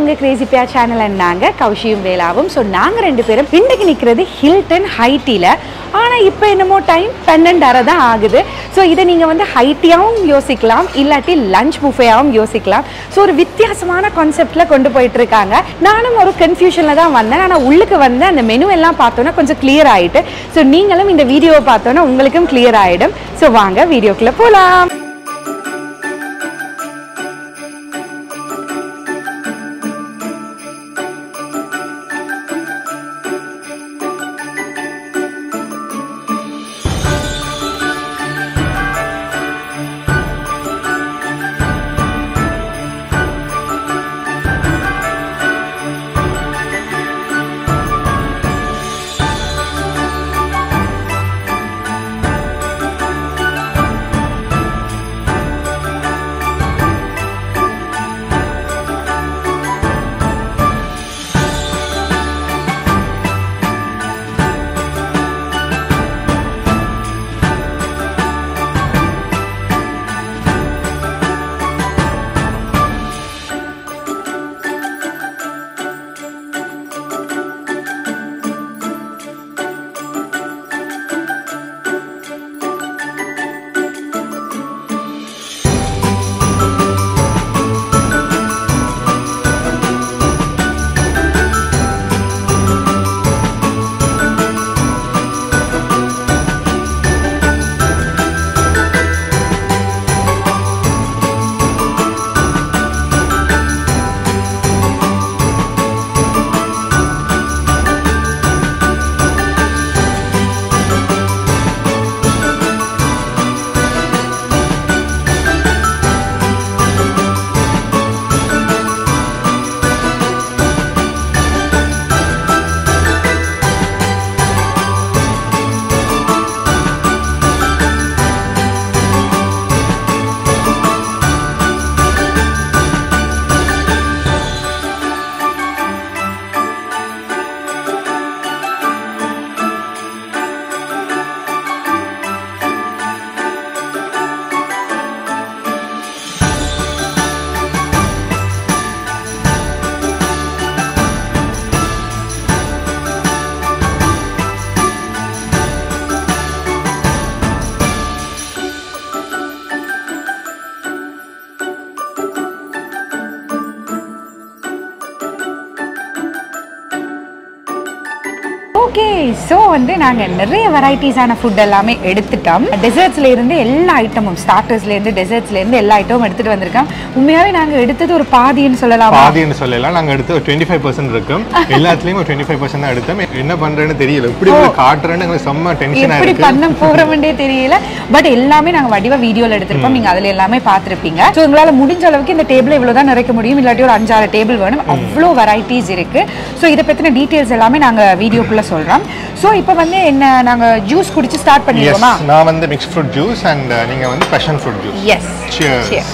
உங்கள் கிரேசி பியா சேனல் நாங்கள் கௌஷியும் வேலாவும் ஸோ நாங்கள் ரெண்டு பேரும் இன்றைக்கு நிற்கிறது ஹில்டன் ஹைட்டியில் ஆனால் இப்போ என்னமோ டைம் பன்னெண்டரை தான் ஆகுது ஸோ இதை நீங்கள் வந்து ஹைட்டியாகவும் யோசிக்கலாம் இல்லாட்டி லஞ்ச் புஃபேயாகவும் யோசிக்கலாம் ஸோ ஒரு வித்தியாசமான கான்செப்டில் கொண்டு போயிட்டு இருக்காங்க நானும் ஒரு கன்ஃபியூஷனில் தான் வந்தேன் ஆனால் உள்ளுக்கு வந்து அந்த மெனு எல்லாம் பார்த்தோன்னா கொஞ்சம் கிளியர் ஆகிட்டு ஸோ நீங்களும் இந்த வீடியோவை பார்த்தோன்னா உங்களுக்கும் கிளியர் ஆகிடும் ஸோ வாங்க வீடியோக்குள்ளே போகலாம் ஓகே ஸோ வந்து நாங்கள் நிறைய வெரைட்டிஸான ஃபுட் எல்லாமே எடுத்துட்டோம் டெசர்ட்ஸ்ல இருந்து எல்லா ஐட்டமும் ஸ்டார்டர்ஸ்ல இருந்து டெசர்ட்ஸ்ல இருந்து எல்லா ஐட்டமும் எடுத்துட்டு வந்திருக்கோம் உண்மையாவே நாங்கள் எடுத்தது ஒரு பாதின்னு சொல்லலாமா பாதின்னு சொல்லலாம் நாங்க எடுத்து ஒரு டுவெண்ட்டி ஃபைவ் பர்சன்ட் இருக்கும் எல்லாத்துலயும் ஒரு டுவெண்ட்டி ஃபைவ் பர்சன்ட் தான் எடுத்தோம் என்ன பண்றேன்னு தெரியல எப்படி உங்களுக்கு காட்டுறேன்னு எங்களுக்கு செம்ம டென்ஷனா எப்படி இருக்கு பண்ண போறோம்னே தெரியல பட் எல்லாமே நாங்க வடிவ வீடியோல எடுத்திருப்போம் நீங்க அதுல எல்லாமே பார்த்திருப்பீங்க ஸோ உங்களால முடிஞ்ச அளவுக்கு இந்த டேபிள் இவ்வளவு தான் நிறைக்க முடியும் இல்லாட்டி ஒரு அஞ்சாறு டேபிள் வேணும் அவ்வளோ வெரைட்டிஸ் இருக்கு ஸோ இதை பத்தின டீடைல்ஸ் எல்லாமே நாங்க வீடியோக்குள்ள சொல்றோம் ஸோ இப்போ வந்து என்ன நாங்க ஜூஸ் குடிச்சு ஸ்டார்ட் எஸ் பண்ணிடுவோமா நான் வந்து மிக்ஸ் ஃப்ரூட் ஜூஸ் அண்ட் நீங்க வந்து passion fruit juice yes Cheers.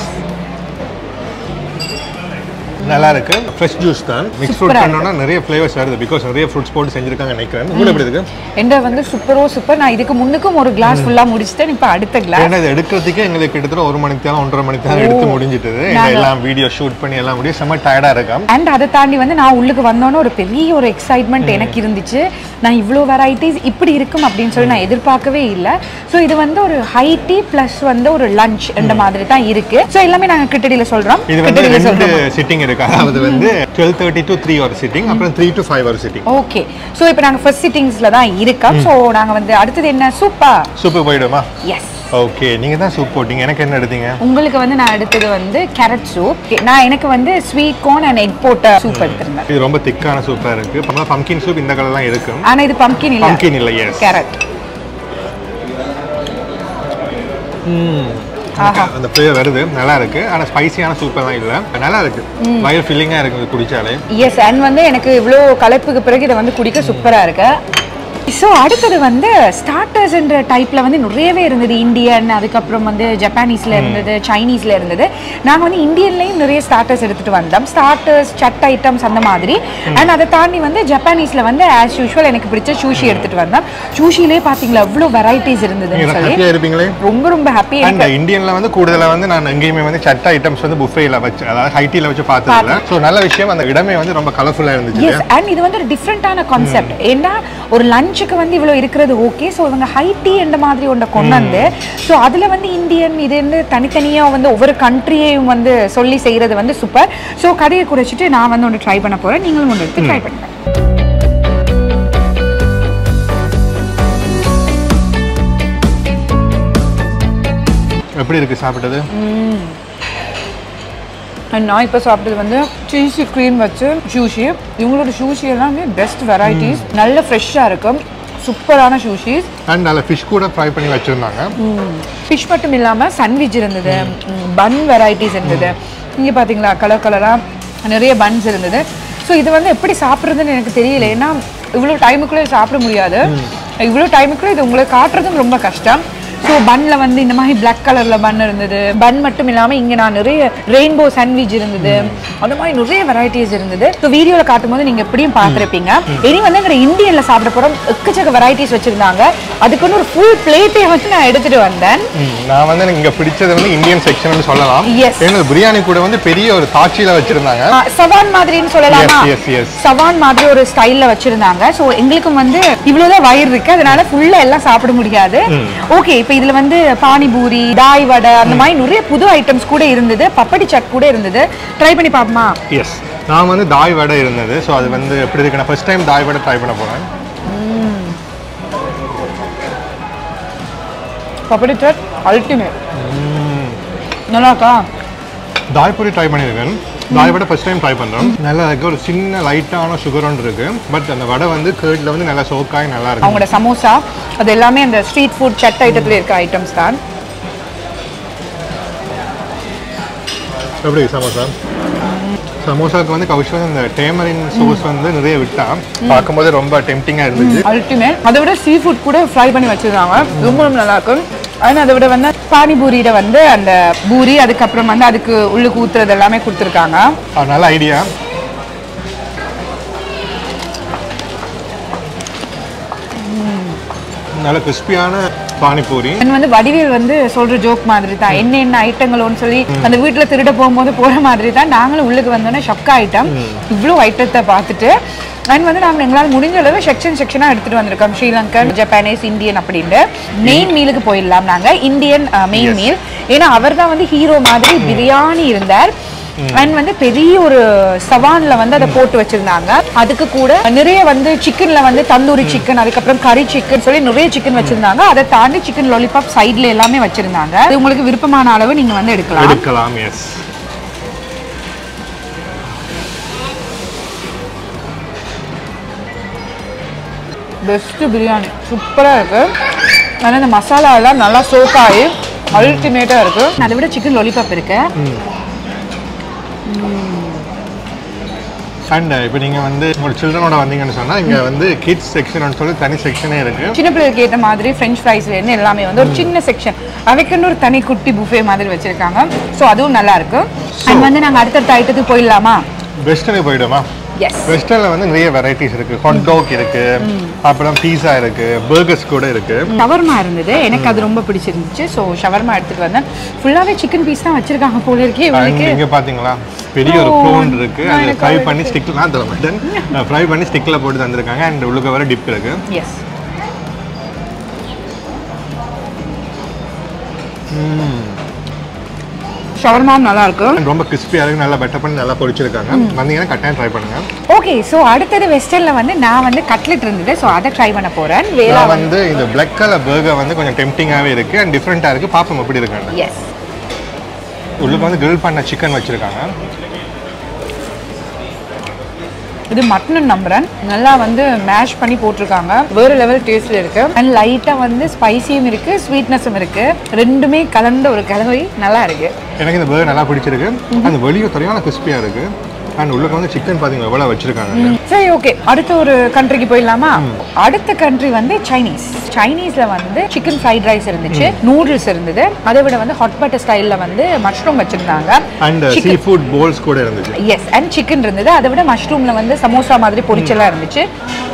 நல்லா இருக்கு ஃப்ரெஷ் ஜூஸ் தான் மிக்ஸ் ஃப்ரூட் Super-ஆ பண்ணோம்னா நிறைய ஃப்ளேவர்ஸ் வருது பிகாஸ் நிறைய ஃப்ரூட்ஸ் போட்டு செஞ்சிருக்காங்க நினைக்கிறேன் உங்களுக்கு எப்படி இருக்கு என்ற வந்து சூப்பரோ சூப்பர் நான் இதுக்கு முன்னுக்கும் ஒரு கிளாஸ் ஃபுல்லா முடிச்சிட்டேன் இப்போ அடுத்த கிளாஸ் ஏன்னா இது எடுக்கிறதுக்கே எங்களுக்கு கிட்டத்தட்ட ஒரு மணி நேரம் ஒன்றரை மணி நேரம் எடுத்து முடிஞ்சிட்டது ஏன்னா எல்லாம் வீடியோ ஷூட் பண்ணி எல்லாம் முடியும் செம்ம டயர்டா இருக்கும் அண்ட் அதை தாண்டி வந்து நான் உள்ளுக்கு வந்தோன்னே ஒரு பெரிய ஒரு எக்ஸைட்மெண்ட் எனக்கு இருந்துச்சு நான் இவ்வளோ வெரைட்டிஸ் இப்படி இருக்கும் அப்படின்னு சொல்லி நான் எதிர்பார்க்கவே இல்லை ஸோ இது வந்து ஒரு ஹை டீ ப்ளஸ் வந்து ஒரு லஞ்ச் என்ற மாதிரி தான் இருக்கு ஸோ எல்லாமே நாங்கள் கிட்டடியில் சொல்கிறோம் இது வந்து கிட்டடியில் ரெண்டு சொல்கிறோம் சிட்டிங் இருக்கு அதாவது வந்து டுவெல் தேர்ட்டி டு த்ரீ ஒரு சிட்டிங் அப்புறம் த்ரீ டு ஃபைவ் ஒரு சிட்டிங் ஓகே ஸோ இப்போ நாங்கள் ஃபர்ஸ்ட் சிட்டிங்ஸில் தான் இருக்கோம் ஸோ நாங்கள் வந்து அடுத்தது என்ன சூப்பா சூப்பு போயிடுமா எஸ் ஓகே நீங்க தான் சூப் போட்டீங்க எனக்கு என்ன எடுத்தீங்க உங்களுக்கு வந்து நான் எடுத்தது வந்து கேரட் சூப் நான் எனக்கு வந்து ஸ்வீட் கார்ன் அண்ட் எக் போட்ட சூப் எடுத்திருந்தேன் இது ரொம்ப திக்கான சூப்பா இருக்கு அப்புறம் பம்கின் சூப் இந்த கலர் தான் இருக்கும் ஆனால் இது பம்கின் இல்லை பம்கின் இல்ல எஸ் கேரட் ஆஹா அந்த ஃப்ளேவர் வருது நல்லா இருக்கு ஆனா ஸ்பைசியான சூப்பர் தான் இல்ல நல்லா இருக்கு வயிறு ஃபில்லிங்கா இருக்கு இது குடிச்சாலே எஸ் அண்ட் வந்து எனக்கு இவ்வளோ களைப்புக்கு பிறகு இதை வந்து குடிக்க சூப்பராக இருக்கு ஸோ அடுத்தது வந்து ஸ்டார்டர்ஸ் என்ற டைப்ல வந்து நிறையவே இருந்தது இந்தியன் அதுக்கப்புறம் வந்து ஜப்பானீஸ்ல இருந்தது சைனீஸ்ல இருந்தது நாங்க வந்து இந்தியன்லயும் நிறைய ஸ்டார்டர்ஸ் எடுத்துட்டு வந்தோம் ஸ்டார்டர்ஸ் சட் ஐட்டம்ஸ் அந்த மாதிரி அண்ட் அதை தாண்டி வந்து ஜப்பானீஸ்ல வந்து ஆஸ் யூஷுவல் எனக்கு பிடிச்ச சூஷி எடுத்துட்டு வந்தோம் சூஷிலே பாத்தீங்களா எவ்வளோ வெரைட்டிஸ் இருந்ததுன்னு நீங்க சொல்லி ஹாப்பியா இருப்பீங்களே ரொம்ப ரொம்ப ஹாப்பி அண்ட் இந்தியன்ல வந்து கூடுதலா வந்து நான் எங்கேயுமே வந்து சட்ட ஐட்டம்ஸ் வந்து புஃபேல வச்சு அதாவது ஹைட்டில வச்சு பார்த்ததில்ல ஸோ நல்ல விஷயம் அந்த இடமே வந்து ரொம்ப கலர்ஃபுல்லா இருந்துச்சு எஸ் அண்ட் இது வந்து ஒரு டிஃப்ரெண்டான கான்செப்ட் ஏன்னா ஒரு லஞ்சுக்கு வந்து இவ்வளோ இருக்கிறது ஓகே ஸோ இவங்க ஹை டீ என்ற மாதிரி ஒன்றை கொண்டு வந்து ஸோ அதில் வந்து இந்தியன் இது வந்து தனித்தனியாக வந்து ஒவ்வொரு கண்ட்ரியையும் வந்து சொல்லி செய்கிறது வந்து சூப்பர் ஸோ கடையை குறைச்சிட்டு நான் வந்து ஒன்று ட்ரை பண்ண போகிறேன் நீங்களும் ஒன்று எடுத்து ட்ரை பண்ணுங்க எப்படி இருக்கு சாப்பிட்டது And நான் இப்போ சாப்பிட்டது வந்து சீஸி க்ரீம் வச்சு ஷூஷி இவங்களோட ஷூஷி எல்லாமே பெஸ்ட் வெரைட்டிஸ் நல்ல ஃப்ரெஷ்ஷாக இருக்கும் சூப்பரான ஷூஷிஸ் அண்ட் நல்ல ஃபிஷ் கூட ஃப்ரை பண்ணி வச்சிருந்தாங்க ஃபிஷ் மட்டும் இல்லாமல் சன்விச் இருந்தது பன் வெரைட்டிஸ் இருந்தது இங்கே பார்த்தீங்களா கலர் கலராக நிறைய பன்ஸ் இருந்தது ஸோ இது வந்து எப்படி சாப்பிட்றதுன்னு எனக்கு தெரியல ஏன்னா இவ்வளோ டைமுக்குள்ளே சாப்பிட முடியாது இவ்வளோ டைமுக்குள்ளே இது உங்களுக்கு காட்டுறதும் ரொம்ப கஷ்டம் ஸோ பன்னில் வந்து இந்த மாதிரி பிளாக் கலரில் பன் இருந்தது பன் மட்டும் இல்லாமல் இங்கே நான் நிறைய ரெயின்போ சாண்ட்விச் இருந்தது அந்த மாதிரி நிறைய வெரைட்டிஸ் இருந்தது ஸோ வீடியோவில் காட்டும்போது நீங்கள் எப்படியும் பார்த்துருப்பீங்க இனி வந்து எங்கள் இந்தியனில் சாப்பிட போகிறோம் எக்கச்சக்க வெரைட்டிஸ் வச்சுருந்தாங்க அதுக்குன்னு ஒரு ஃபுல் பிளேட்டே வந்து நான் எடுத்துகிட்டு வந்தேன் ம், நான் வந்து எனக்கு இங்க பிடிச்சது வந்து இந்தியன் செக்ஷன் சொல்லலாம் Yes. ஏன்னா பிரியாணி கூட வந்து பெரிய ஒரு தாட்சியில வச்சிருந்தாங்க ஆ, சவான் மாதிரின்னு சொல்லலாமா Yes, yes, yes. சவான் மாதிரி ஒரு ஸ்டைல்ல வச்சிருந்தாங்க சோ எங்களுக்கும் வந்து இவ்வளவுதான் வயிறு இருக்கு அதனால ஃபுல்லா எல்லாம் சாப்பிட முடியாது ஓகே இப்போ இதுல வந்து பானிபூரி தாய் வடை அந்த மாதிரி நிறைய புது ஐட்டம்ஸ் கூட இருந்தது பப்படி சட் கூட இருந்தது ட்ரை பண்ணி பாப்போமா எஸ் நான் வந்து தாய் வடை இருந்தது ஸோ அது வந்து எப்படி இருக்கு நான் ஃபர்ஸ்ட் டைம் தாய் வடை ட்ரை பண்ண போறேன் பப்படி சட் அல்டிமேட் நல்லா இருக்கா தாய் பூரி ட்ரை பண்ணியிருக்கேன் தாய் வடை ஃபர்ஸ்ட் டைம் ட்ரை பண்ணுறோம் நல்லா இருக்கு ஒரு சின்ன லைட்டான சுகர் ஒன்று இருக்கு பட் அந்த வடை வந்து கேர்டில் வந்து நல்லா சோக்காய் நல்லா இருக்கு அவங்களோட சமோசா அது எல்லாமே அந்த ஸ்ட்ரீட் ஃபுட் சட் ஐட்டத்துல இருக்க ஐட்டம்ஸ் தான் எப்படி சமோசா சமோசாவுக்கு வந்து கௌஷல் இந்த டேமரின் சோஸ் வந்து நிறைய விட்டா பார்க்கும்போது ரொம்ப டெம்டிங்காக இருந்துச்சு அல்டிமேட் அதை விட சீ ஃபுட் கூட ஃப்ரை பண்ணி வச்சிருக்காங்க ரொம்ப ரொம்ப நல்லா இருக்கும் ஆனால் அதை விட வந்து பானிபூரியில வந்து அந்த பூரி அதுக்கப்புறம் வந்து அதுக்கு உள்ளுக்கு ஊத்துறது எல்லாமே கொடுத்துருக்காங்க அது நல்ல ஐடியா நல்ல கிறிஸ்பியான பானிபூரி And வந்து வடிவேல் வந்து சொல்ற ஜோக் மாதிரி தான் என்ன என்ன ஐட்டங்களோன்னு சொல்லி அந்த வீட்டுல திருட போகும்போது போற மாதிரி தான் நாங்களும் உள்ளுக்கு வந்தோன்னே ஷொக் ஐட்டம் இவ்வளோ ஐட்டத்தை பார்த்துட்டு அண்ட் வந்து நாங்கள் எங்களால் முடிஞ்ச அளவு செக்ஷன் செக்ஷனாக எடுத்துட்டு வந்திருக்கோம் ஸ்ரீலங்கன் ஜப்பானீஸ் இந்தியன் அப்படின்ட்டு மெயின் மீலுக்கு போயிடலாம் நாங்கள் இந்தியன் மெயின் Yes. மீல் ஏன்னா அவர் தான் வந்து ஹீரோ மாதிரி பிரியாணி இருந்தார் அண்ட் வந்து பெரிய ஒரு சவான்ல வந்து அதை போட்டு வச்சிருந்தாங்க அதுக்கு கூட நிறைய வந்து சிக்கன்ல வந்து தந்தூரி சிக்கன் அதுக்கப்புறம் கறி சிக்கன் சொல்லி நிறைய சிக்கன் வச்சிருந்தாங்க அதை தாண்டி சிக்கன் லாலிபாப் சைடுல எல்லாமே வச்சிருந்தாங்க அது உங்களுக்கு விருப்பமான அளவு நீங்க வந்து எடுக்கலாம் எடுக்கலாம் எஸ் பெஸ்ட் பிரியாணி சூப்பரா இருக்கு ஆனால் இந்த மசாலா எல்லாம் நல்லா சோக் ஆகி அல்டிமேட்டா இருக்கு அதை விட சிக்கன் லாலிபாப் இருக்கு அண்ட் இப்போ நீங்கள் வந்து உங்களோட சில்ட்ரனோட வந்தீங்கன்னு சொன்னால் இங்கே வந்து கிட்ஸ் செக்ஷன் சொல்லி தனி செக்ஷனே இருக்கு சின்ன பிள்ளைகளுக்கு ஏற்ற மாதிரி ஃப்ரெஞ்ச் ஃப்ரைஸ்ல இருந்து எல்லாமே வந்து ஒரு சின்ன செக்ஷன் அதுக்குன்னு ஒரு தனி குட்டி புஃபே மாதிரி வச்சிருக்காங்க ஸோ அதுவும் நல்லா இருக்கு அண்ட் வந்து நாங்கள் அடுத்தடுத்த ஐட்டத்துக்கு போயிடலாமா வெஸ்டர்னுக்கு போயிடுமா எஸ் வெஸ்டர்னில் வந்து நிறைய வெரைட்டிஸ் இருக்கு ஹாட் டாக் இருக்கு அப்புறம் பீஸா இருக்கு பர்கர்ஸ் கூட இருக்கு ஷவர்மா இருந்தது எனக்கு அது ரொம்ப பிடிச்சிருந்துச்சு ஸோ ஷவர்மா எடுத்துட்டு வந்தேன் ஃபுல்லாகவே சிக்கன் பீஸ் தான் வச்சிருக்காங்க போல இருக்கே அண்ட் இவங்களுக்கு இங்க பாத்தீங்களா பெரிய ஒரு Prawn. ப்ரோன் இருக்கு நான் அது எனக்கு ஃப்ரை அது பண்ணி ஸ்டிக்ல நான் தர மாட்டேன் ஃப்ரை பண்ணி ஸ்டிக்ல போட்டு தந்திருக்காங்க அண்ட் உள்ளுக்கு வர டிப் இருக்கு எஸ் ஷவர்மா நல்லா இருக்கு And ரொம்ப கிறிஸ்பியா இருக்கு நல்லா பெட்டர் பண்ணி நல்லா பொரிச்சிருக்காங்க வந்தீங்கன்னா கட்டாயம் ட்ரை பண்ணுங்க ஓகே ஸோ அடுத்தது வெஸ்டர்னில் வந்து நான் வந்து கட்லெட் இருந்தது ஸோ அதை ட்ரை பண்ண போகிறேன் வேளா நான் வந்து இந்த பிளாக் கலர் பர்கர் வந்து கொஞ்சம் டெம்டிங்காவே இருக்கு அண்ட் டிஃப்ரெண்டா இருக்கு பாப்போம் எப்படி இருக்காங்க எஸ் உள்ளுக்கு வந்து grill பண்ண சிக்கன் வச்சிருக்காங்க இது மட்டன் நம்புறேன் நல்லா வந்து மேஷ் பண்ணி போட்டிருக்காங்க வேறு லெவல் டேஸ்ட்ல இருக்கு அண்ட் லைட்டாக வந்து ஸ்பைசியும் இருக்கு ஸ்வீட்னஸும் இருக்கு ரெண்டுமே கலந்த ஒரு கலவை நல்லா இருக்கு எனக்கு இந்த பர்கர் நல்லா பிடிச்சிருக்கு அந்த வெளியே சரியான கிறிஸ்பியா இருக்கு அண்ட் உள்ளுக்கு வந்து சிக்கன் பார்த்தீங்களா எவ்வளோ வச்சிருக்காங்க சரி ஓகே அடுத்த ஒரு கண்ட்ரிக்கு போயிடலாமா அடுத்த கண்ட்ரி வந்து சைனீஸ் சைனீஸ்ல வந்து சிக்கன் ஃப்ரைட் ரைஸ் இருந்துச்சு நூடுல்ஸ் இருந்தது அதை விட வந்து ஹாட் பட்டர் ஸ்டைல்ல வந்து மஷ்ரூம் வச்சிருந்தாங்க அண்ட் சீ ஃபுட் போல்ஸ் கூட இருந்துச்சு எஸ் அண்ட் சிக்கன் இருந்தது அதை விட மஷ்ரூம்ல வந்து சமோசா மாதிரி பொரிச்செல்லாம் இருந்துச்சு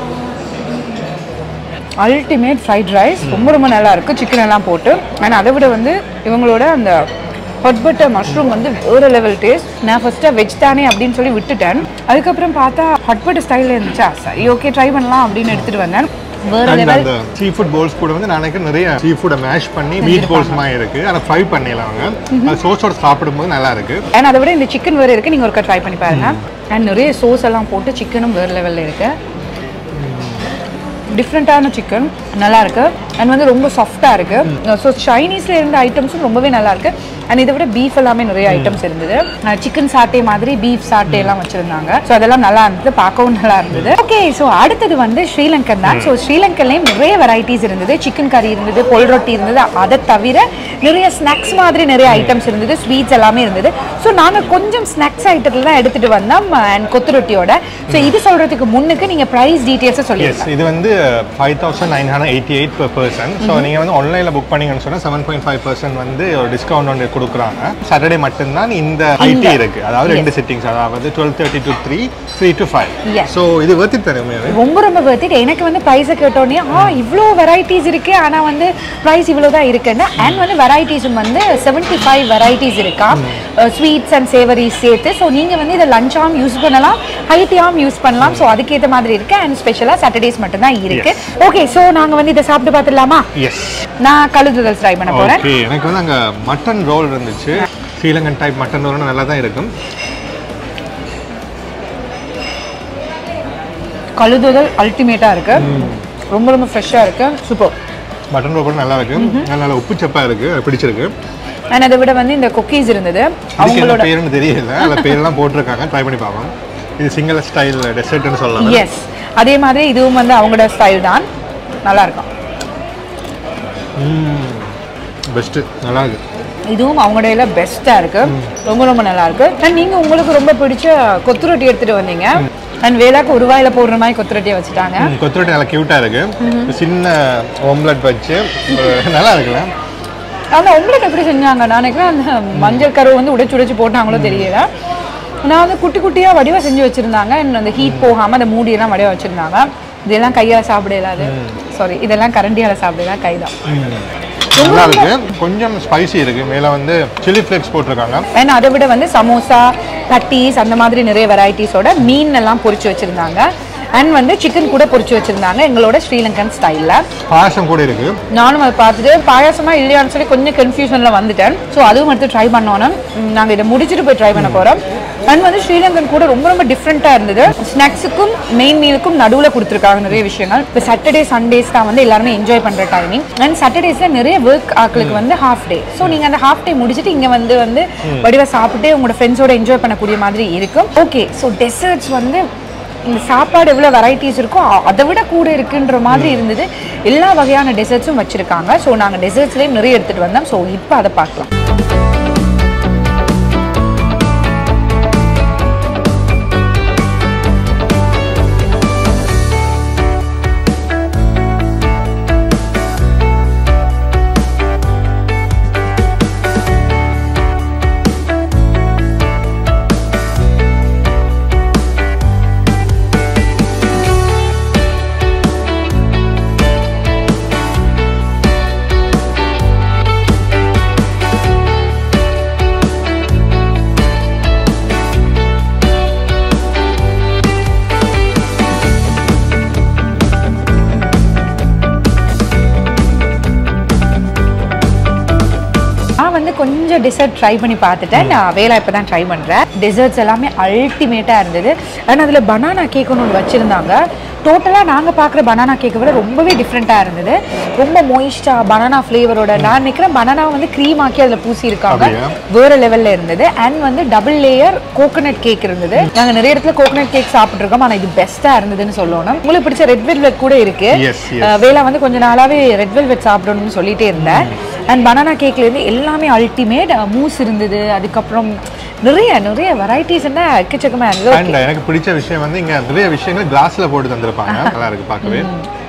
அல்டிமேட் ஃப்ரைட் ரைஸ் ரொம்ப ரொம்ப நல்லா இருக்கு சிக்கன் எல்லாம் போட்டு அண்ட் அதை விட வந்து இவங்களோட அந்த ஹொட் பட்டர் மஷ்ரூம் வந்து ஒரு லெவல் டேஸ்ட் நான் ஃபர்ஸ்ட்டாக வெஜ் தானே அப்படின்னு சொல்லி விட்டுட்டேன் அதுக்கப்புறம் பார்த்தா ஹொட் பட்டர் ஸ்டைலில் இருந்துச்சா சரி ஓகே ட்ரை பண்ணலாம் அப்படின்னு எடுத்துட்டு வந்தேன் வேற அண்ட் லெவல் அந்த சீ ஃபுட் போல்ஸ் கூட வந்து நான் நினைக்கிறேன் நிறைய சீ ஃபுட்டை மேஷ் பண்ணி மீட் போல்ஸ் மாதிரி இருக்கு அதை ஃப்ரை பண்ணிடலாம் அவங்க அது சோஸோட சாப்பிடும்போது நல்லா இருக்கு அண்ட் அதை விட இந்த சிக்கன் வேறு இருக்கு நீங்கள் ஒருக்கா ட்ரை பண்ணி பாருங்க அண்ட் நிறைய சோஸ் எல்லாம் போட்டு சிக்கனும் வேறு லெவலில் இருக்கு டிஃப்ரெண்ட்டான சிக்கன் நல்லா இருக்கு அண்ட் வந்து ரொம்ப சாஃப்டாக இருக்கு ஸோ சைனீஸ்ல இருந்த ஐட்டம்ஸும் ரொம்பவே நல்லா இருக்கு அண்ட் இதை விட பீஃப் எல்லாமே நிறைய ஐட்டம்ஸ் இருந்தது சிக்கன் சாட்டே மாதிரி பீஃப் சாட்டே எல்லாம் வச்சிருந்தாங்க ஸோ அதெல்லாம் நல்லா இருந்தது பார்க்கவும் நல்லா இருந்தது ஓகே ஸோ அடுத்தது வந்து ஸ்ரீலங்கன் தான் ஸோ ஸ்ரீலங்கன்லேயும் நிறைய வெரைட்டிஸ் இருந்தது சிக்கன் கறி இருந்தது பொல் ரொட்டி இருந்தது அதை தவிர நிறைய ஸ்நாக்ஸ் மாதிரி நிறைய ஐட்டம்ஸ் இருந்தது ஸ்வீட்ஸ் எல்லாமே இருந்தது ஸோ நாங்கள் கொஞ்சம் ஸ்நாக்ஸ் ஐட்டத்தில் தான் எடுத்துட்டு வந்தோம் அண்ட் கொத்து ரொட்டியோட ஸோ இது சொல்றதுக்கு முன்னுக்கு நீங்கள் ப்ரைஸ் டீட்டெயில்ஸை எஸ் சொல்லிடுங்க இது வந்து five thousand nine hundred eighty eight per person so நீங்கள் வந்து ஆன்லைனில் புக் பண்ணீங்கன்னு சொன்னால் செவன் பாயிண்ட் ஃபைவ் பர்சன்ட் வந்து ஒரு டிஸ்கவுண்ட் ஒன்று கொடுக்குறாங்க சாட்டர்டே மட்டும்தான் இந்த ஐடி இருக்கு அதாவது ரெண்டு சிட்டிங்ஸ் அதாவது twelve thirty to three three to five Yes. So இது worth it தானே உண்மையாவே? ரொம்ப ரொம்ப worth it எனக்கு வந்து ப்ரைஸை கேட்டோன்னே ஆ இவ்வளோ வெரைட்டிஸ் இருக்கு ஆனால் வந்து ப்ரைஸ் இவ்வளோ தான் இருக்குன்னு அண்ட் வந்து வெரைட்டிஸும் வந்து செவன்ட்டி ஃபைவ் வெரைட்டிஸ் இருக்கா ஸ்வீட்ஸ் அண்ட் சேவரிஸ் சேர்த்து ஸோ நீங்கள் வந்து இதை லஞ்சாம் யூஸ் பண்ணலாம் ஹைட்டியாம் யூஸ் பண்ணலாம் ஸோ அதுக்கேற்ற மாதிரி இருக்கு அண்ட் ஸ்பெஷலாக சாட்டர்டேஸ் மட்டும்தான் இருக்கு ஓகே ஸோ நாங்கள் வந்து இதை சாப்பிட்டு பார்த்துடலாமா எஸ் நான் கழுதுதல் ட்ரை பண்ண போகிறேன் ஓகே எனக்கு வந்து அங்கே மட்டன் ரோல் இருந்துச்சு ஸ்ரீலங்கன் டைப் மட்டன் ரோல் நல்லா தான் இருக்கும் கழுதுதல் அல்டிமேட்டாக இருக்கு ரொம்ப ரொம்ப ஃப்ரெஷ்ஷாக இருக்கு சூப்பர் மட்டன் ரோல் கூட நல்லா இருக்கு நல்லா உப்பு சப்பா இருக்கு அது பிடிச்சிருக்கு அண்ட் அதை விட வந்து இந்த குக்கீஸ் இருந்தது இதுக்கு என்ன அவங்களோட பேருன்னு தெரியல அதில் பேர்லாம் போட்டிருக்காங்க ட்ரை பண்ணி பார்ப்போம் இது சிங்கிள் ஸ்டைல் டெசர்ட்னு சொல்லலாம் எஸ் அதே மாதிரி இதுவும் வந்து அவங்களோட ஸ்டைல் தான் நல்லா இருக்கும் பெஸ்ட்டு நல்லா இருக்கு இதுவும் அவங்களோட பெஸ்ட்டாக இருக்கு ரொம்ப ரொம்ப நல்லா இருக்கு அண்ட் நீங்க உங்களுக்கு ரொம்ப பிடிச்ச கொத்து ரொட்டி எடுத்துட்டு வந்தீங்க அண்ட் வேலாக்கு ஒரு வாயில போடுற மாதிரி கொத்து ரொட்டியை வச்சுட்டாங்க ம், கொத்துரொட்டி நல்லா க்யூட்டாக இருக்கு சின்ன ஓம்லெட் வச்சு ஒரு நல்லா இருக்குல்ல அந்த உங்களுக்கு எப்படி செஞ்சாங்க நான் நினைக்கிறேன் அந்த மஞ்சள் கரு வந்து உடைச்சு உடைச்சு போட்டாங்களோ தெரியல நான் வந்து குட்டி குட்டியா வடிவா செஞ்சு வச்சிருந்தாங்க and அந்த ஹீட் போகாம அந்த மூடியெல்லாம் வடிவா வச்சிருந்தாங்க இதெல்லாம் கையால சாப்பிட இயலாது சாரி இதெல்லாம் கரண்டியால சாப்பிடலாம் கைதான் நல்லா இருக்கு கொஞ்சம் ஸ்பைசி இருக்கு மேலே வந்து சில்லி ஃப்ளேக்ஸ் போட்டிருக்காங்க அண்ட் அதை விட வந்து சமோசா பட்டீஸ் அந்த மாதிரி நிறைய வெரைட்டிஸோட மீன் எல்லாம் பொரிச்சு வச்சிருந்தாங்க அண்ட் வந்து சிக்கன் கூட பொரிச்சு வச்சிருந்தாங்க எங்களோட ஸ்ரீலங்கன் ஸ்டைலில் பாயசம் கூட இருக்கு நானும் அதை பார்த்துட்டு பாயாசமா இல்லையான்னு சொல்லி கொஞ்சம் கன்ஃபியூஷனில் வந்துட்டேன் ஸோ அதுவும் எடுத்து ட்ரை பண்ணோன்னு நாங்கள் இதை முடிச்சுட்டு போய் ட்ரை பண்ண போகிறோம் அண்ட் வந்து ஸ்ரீலங்கன் கூட ரொம்ப ரொம்ப டிஃப்ரெண்ட்டாக இருந்தது ஸ்நாக்ஸுக்கும் மெயின் மீலுக்கும் நடுவில் கொடுத்துருக்காங்க நிறைய விஷயங்கள் இப்போ சாட்டர்டே சண்டேஸ் தான் வந்து எல்லாருமே என்ஜாய் பண்ணுற டைமிங் அண்ட் சாட்டர்டேஸில் நிறைய ஒர்க் ஆட்களுக்கு வந்து ஹாஃப் டே ஸோ நீங்கள் அந்த ஹாஃப் டே முடிச்சுட்டு இங்கே வந்து வந்து வடிவ சாப்பிட்டு உங்களோட ஃப்ரெண்ட்ஸோட என்ஜாய் பண்ணக்கூடிய மாதிரி இருக்கும் ஓகே ஸோ டெசர்ட்ஸ் வந்து இந்த சாப்பாடு எவ்வளோ வெரைட்டிஸ் இருக்கோ அ- அதை விட கூட இருக்குன்ற மாதிரி இருந்தது எல்லா வகையான டெசர்ட்ஸும் வச்சுருக்காங்க ஸோ நாங்கள் டெசர்ட்ஸ்லேயும் நிறைய எடுத்துகிட்டு வந்தோம் ஸோ இப்போ அதை பார்க்கலாம் நான் வந்து கொஞ்சம் டெசர்ட் ட்ரை பண்ணி பார்த்துட்டேன் நான் வேலை இப்போ தான் ட்ரை பண்ணுறேன் டெசர்ட்ஸ் எல்லாமே அல்டிமேட்டாக இருந்தது ஆனால் அதில் பனானா கேக்குன்னு ஒன்று வச்சுருந்தாங்க டோட்டலாக நாங்கள் பார்க்குற பனானா கேக்கை விட ரொம்பவே டிஃப்ரெண்ட்டாக இருந்தது ரொம்ப மொயிஸ்டாக பனானா ஃப்ளேவரோட நான் நினைக்கிறேன் பனானா வந்து க்ரீம் ஆக்கி அதில் பூசியிருக்காங்க அப்படியா? வேற லெவல்ல இருந்தது அண்ட் வந்து டபுள் லேயர் கோகனட் கேக் இருந்தது நாங்க நிறைய இடத்துல கோகனட் கேக் சாப்பிட்டுருக்கோம் ஆனா இது பெஸ்டா இருந்ததுன்னு சொல்லணும் உங்களுக்கு பிடிச்ச ரெட் வெல்வெட் கூட இருக்கு Yes, yes. அஹ் வேலா வந்து கொஞ்ச நாளாவே ரெட் வெல்வெட் சாப்பிடணும்னு சொல்லிட்டே இருந்தேன் அண்ட் பனானா கேக்ல இருந்து எல்லாமே அல்டிமேட் மூஸ் இருந்தது அதுக்கப்புறம் நிறைய நிறைய வெரைட்டிஸ் என்ன எக்கச்சக்கமா இருந்தது அண்ட் எனக்கு பிடிச்ச விஷயம் வந்து இங்க நிறைய விஷயங்கள் கிளாஸ்ல போட்டு தந்திருப்பாங்க நல்லா இருக்கு பார்க்கவே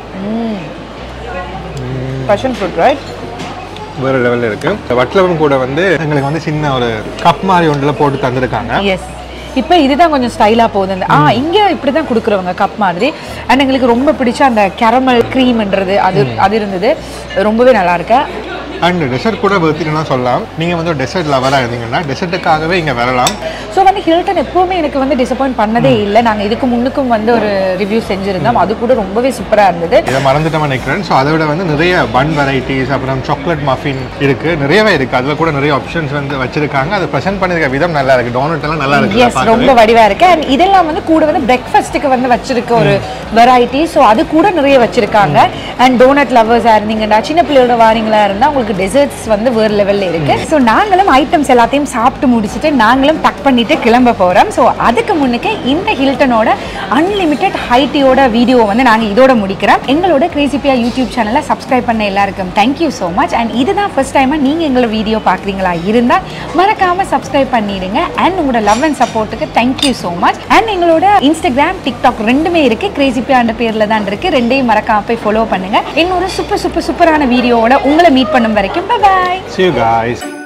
பஷன் ஃப்ரூட் ரைட் வேற லெவல்ல இருக்கு இந்த வட்டலவம் கூட வந்து எங்களுக்கு வந்து சின்ன ஒரு கப் மாதிரி ஒன்றுல போட்டு தந்திருக்காங்க எஸ் இப்போ இதுதான் கொஞ்சம் ஸ்டைலாக போகுது அந்த ஆ இங்கே இப்படி தான் கொடுக்குறவங்க கப் மாதிரி அண்ட் எங்களுக்கு ரொம்ப பிடிச்ச அந்த கேரமல் க்ரீம்ன்றது அது அது இருந்தது ரொம்பவே நல்லா இருக்கு அண்ட் டெசர்ட் கூட வெறுத்துட்டுனா சொல்லலாம் நீங்க வந்து ஒரு டெசர்ட் லவரா இருந்தீங்கன்னா டெசர்ட்டுக்காகவே இங்க வரலாம் ஸோ வந்து ஹில்டன் எப்பவுமே எனக்கு வந்து டிசப்பாயிண்ட் பண்ணதே இல்லை நாங்கள் இதுக்கு முன்னுக்கும் வந்து ஒரு ரிவ்யூ செஞ்சுருந்தோம் அது கூட ரொம்பவே சூப்பராக இருந்தது இதை மறந்துட்டோம் நினைக்கிறேன் ஸோ அதை விட வந்து நிறைய பன் வெரைட்டிஸ் அப்புறம் சாக்லேட் மஃபின் இருக்கு நிறையவே இருக்கு அதுல கூட நிறைய ஆப்ஷன்ஸ் வந்து வச்சிருக்காங்க அதை ப்ரெசென்ட் பண்ணிருக்க விதம் நல்லா இருக்கு டோனட் எல்லாம் நல்லா இருக்கு எஸ் ரொம்ப வடிவா இருக்கு அண்ட் இதெல்லாம் வந்து கூட வந்து பிரேக்ஃபாஸ்ட்டுக்கு வந்து வச்சிருக்க ஒரு வெரைட்டி ஸோ அது கூட நிறைய வச்சிருக்காங்க அண்ட் டோனட் லவர்ஸா இருந்தீங்கன்னா சின்ன பிள்ளையோட வாரீங்களா இருந்தா உங்களுக்கு டெசர்ட்ஸ் வந்து வேறு லெவல்ல இருக்கு ஸோ நாங்களும் ஐட்டம்ஸ் எல்லாத்தையும் சாப்பிட்டு முடிச்சுட்டு நாங்களும் டக் பண்ணிட்டு கிளம்ப போறோம் ஸோ அதுக்கு முன்னுக்கு இந்த ஹில்டனோட அன்லிமிட்டெட் ஹைட்டியோட வீடியோ வந்து நாங்க இதோட முடிக்கிறோம் எங்களோட கிரேசிபியா யூடியூப் சேனலை சப்ஸ்கிரைப் பண்ண எல்லாருக்கும் தேங்க்யூ ஸோ மச் அண்ட் இதுதான் ஃபர்ஸ்ட் டைமா நீங்க எங்களோட வீடியோ பார்க்குறீங்களா இருந்தா மறக்காம சப்ஸ்கிரைப் பண்ணிடுங்க அண்ட் உங்களோட லவ் அண்ட் சப்போர்ட்டுக்கு தேங்க்யூ ஸோ மச் அண்ட் எங்களோட இன்ஸ்டாகிராம் டிக்டாக் ரெண்டுமே இருக்கு கிரேசிபியா அந்த பேர்ல தான் இருக்கு ரெண்டையும் மறக்காம போய் ஃபாலோ பண்ணுங்க இன்னொரு சூப்பர் சூப்பர் சூப்பரான வீடியோவோட உங்களை மீட் பண்ணும் வரைக்கும் பை See you guys.